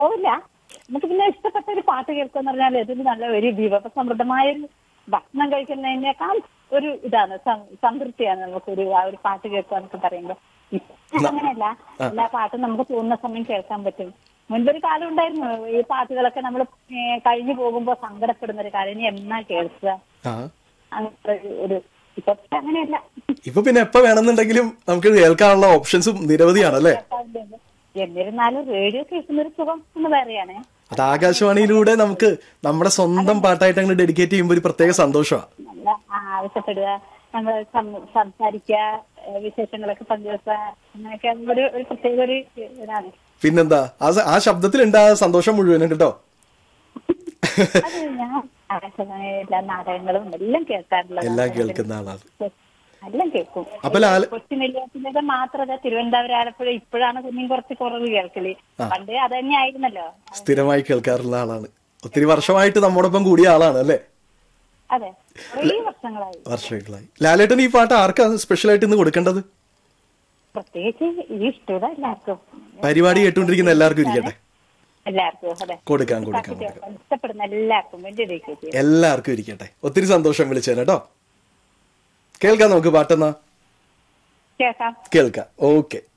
പോവില്ല നമുക്ക് പിന്നെ ഇഷ്ടപ്പെട്ട ഒരു പാട്ട് കേൾക്കുക എന്ന് പറഞ്ഞാൽ ഇതിന് നല്ല ഒരു വിഭവസമൃദ്ധമായ ഒരു ഭക്ഷണം കഴിക്കുന്നതിനേക്കാൾ ഒരു ഇതാണ് സം- സംതൃപ്തിയാണ് നമുക്കൊരു ആ ഒരു പാട്ട് കേൾക്കുക എന്നൊക്കെ പറയുമ്പോൾ ഇപ്പൊ അങ്ങനെയല്ല എല്ലാ പാട്ടും നമുക്ക് തോന്നുന്ന സമയം കേൾക്കാൻ പറ്റും മുൻപൊരു കാലം ഉണ്ടായിരുന്നു ഈ പാട്ടുകളൊക്കെ നമ്മൾ കഴിഞ്ഞു പോകുമ്പോ സങ്കടപ്പെടുന്ന ഒരു കാലം ഇനി എന്നാ കേൾക്കുക ആ അങ്ങനത്തെ ഒരു- ഒരു ഇപ്പൊ പക്ഷെ അങ്ങനെയല്ല ഇപ്പൊ പിന്നെ എപ്പോ വേണമെന്നുണ്ടെങ്കിലും നമുക്ക് കേൾക്കാനുള്ള ഓപ്ഷൻസും നിരവധിയാണല്ലേ എന്നിരുന്നാലും റേഡിയോ കേൾക്കുന്ന ഒരു സുഖം എന്ന് വേറെയാണ് അത് ആകാശവാണിയിലൂടെ നമുക്ക് നമ്മുടെ സ്വന്തം പാട്ടായിട്ട് അങ്ങനെ ഡെഡിക്കേറ്റ് ചെയ്യുമ്പോൾ ഒരു പ്രത്യേക സന്തോഷമാണ് നല്ല ആവശ്യപ്പെടുക നമ്മൾ സം- സംസാരിക്കുക ഏഹ് വിശേഷങ്ങളൊക്കെ പങ്കുവെക്കുക അങ്ങനെയൊക്കെ ഒരു ഒരു പ്രത്യേക ഒരു ഇതാണ് പിന്നെന്താ ആ സ- ആ ശബ്ദത്തിലുണ്ട് ആ സന്തോഷം മുഴുവനും കേട്ടോ അത് ഞാൻ ആകാശവാണി എല്ലാ നാടകങ്ങളും എല്ലാം കേൾക്കാറുള്ളത് എല്ലാം കേൾക്കുന്ന ആളാണ് എല്ലാം കേൾക്കും അപ്പൊ ലാൽ കൊച്ചി നെല്ലിയാത്തിന്റെ മാത്രമല്ല തിരുവനന്തപുരം ആലപ്പുഴ ഇപ്പോഴാണ് കുഞ്ഞും കുറച്ച് കുറവ് കേൾക്കല് പണ്ട് അത് തന്നെ ആയിരുന്നല്ലോ സ്ഥിരമായി കേൾക്കാറുള്ള ആളാണ് ഒത്തിരി വർഷമായിട്ട് നമ്മോടൊപ്പം കൂടിയ ആളാണ് അല്ലേ അതെ കുറേ വർഷങ്ങളായി വർഷങ്ങളായി ലാലേട്ടൻ ഈ പാട്ട് ആർക്കാ സ്പെഷ്യൽ ആയിട്ട് ഇന്ന് കൊടുക്കേണ്ടത് പ്രത്യേകിച്ച് ഈ ഇഷ്ടം എല്ലാവർക്കും പരിപാടി കേട്ടുകൊണ്ടിരിക്കുന്ന എല്ലാവർക്കും ഇരിക്കട്ടെ എല്ലാവർക്കും അതെ കൊടുക്കാം കൊടുക്കാം കൊടുക്കാം കേൾക്കാൻ ഇഷ്ടപ്പെടുന്ന എല്ലാവർക്കും വേണ്ടി ഇരിക്കും എല്ലാവർക്കും ഇരിക്കട്ടെ ഒത്തിരി സന്തോഷം വിളിച്ചേനെ കേട്ടോ കേൾക്കാം നമുക്ക് പാട്ടെന്നാ കേൾക്കാം കേൾക്കാം ഓക്കെ